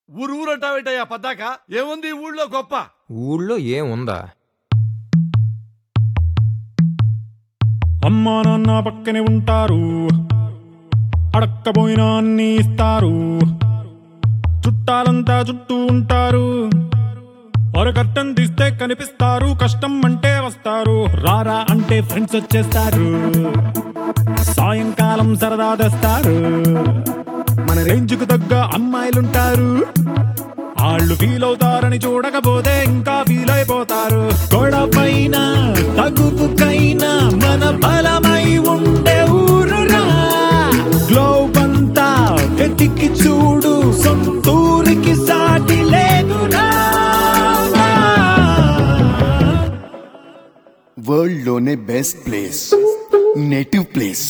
ఊరు ఊరంటావేటయ్యా పద్దాక ఏముంది ఈ ఊళ్ళో గొప్ప ఊళ్ళో ఏముందా అమ్మా నాన్న పక్కనే ఉంటారు అడక్కపోయినా అన్ని ఇస్తారు చుట్టాలంతా చుట్టూ ఉంటారు ఒక కట్టం తీస్తే కనిపిస్తారు కష్టం అంటే వస్తారు రారా అంటే ఫ్రెండ్స్ వచ్చేస్తారు సాయంకాలం సరదా తెస్తారు మన రేంజ్కు తగ్గ అమ్మాయిలుంటారు వాళ్ళు ఫీల్ అవుతారని చూడకపోతే ఇంకా ఫీల్ అయిపోతారు గొడవైనా తగుపుకైనా మన బలమై ఉండే ఊరురా గ్లోబ్ అంతా వెతికి చూడు సొంతూరికి సాటి లేదురా వరల్డ్ లోనే బెస్ట్ ప్లేస్ నేటివ్ ప్లేస్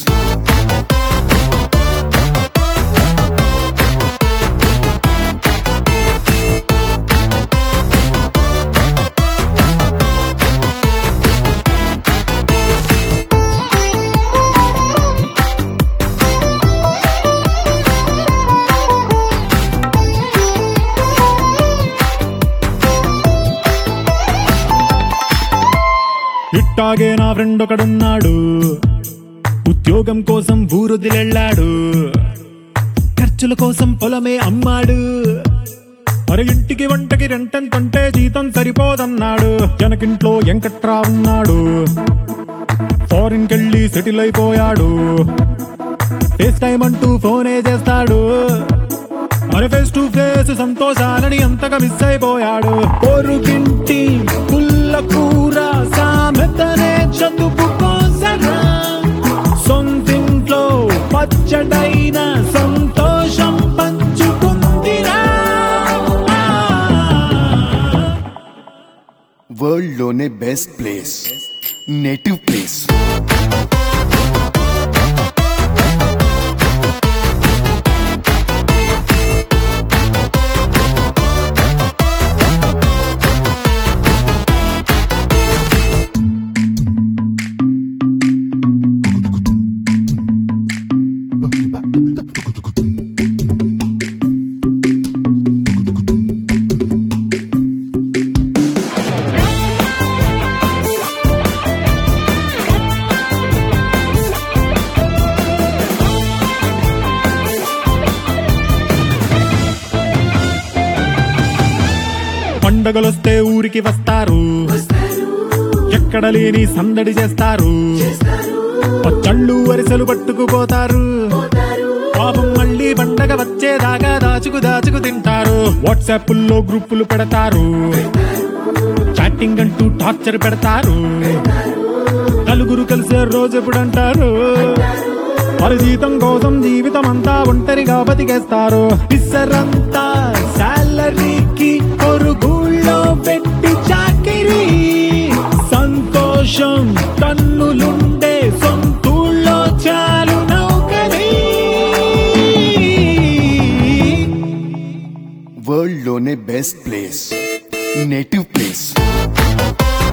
ఇట్టాగే నా ఫ్రెండ్ ఒకడున్నాడు ఉద్యోగం కోసం ఊరుదిలెళ్ళాడు ఖర్చుల కోసం పొలమే అమ్మాడు మరి ఇంటికి వంటకి రెంటంతంటే జీతం సరిపోదన్నాడు జనకింట్లో వెంకట్రా ఉన్నాడు ఫారిన్ కెళ్ళి సెటిల్ అయిపోయాడు ఫేస్ టైం అంటూ ఫోనే చేస్తాడు మరి ఫేస్ టు ఫేస్ సంతోషాలని అంతగా మిస్ అయిపోయాడు పొరుగింటి పుల్ల కూర సామెతనే చదువుకోసరా సొంతింట్లో పచ్చడైన సంతోషం పంచుకుందిరా వరల్డ్ లోనే బెస్ట్ ప్లేస్ నేటివ్ ప్లేస్ పండగలొస్తే ఊరికి వస్తారు ఎక్కడ లేని సందడి చేస్తారు పచ్చళ్ళు వరిసెలు పట్టుకుపోతారు పాపం మళ్ళీ పండగ వచ్చేదాకా దాచుకు దాచుకు తింటారు వాట్సాప్ లో గ్రూపులు పెడతారు చాటింగ్ అంటూ టార్చర్ పెడతారు నలుగురు కలిసే రోజు ఎప్పుడు అంటారు వారి జీతం కోసం జీవితం అంతా ఒంటరిగా బతికేస్తారు పిసరంతా సాలరీకి పొరుగుళ్ళో పెట్టి చాకిరి సంతోషం కన్నులుండే సొంతూళ్ళో చాలు నౌకరీ వరల్డ్ లోనే బెస్ట్ ప్లేస్ నేటివ్ ప్లేస్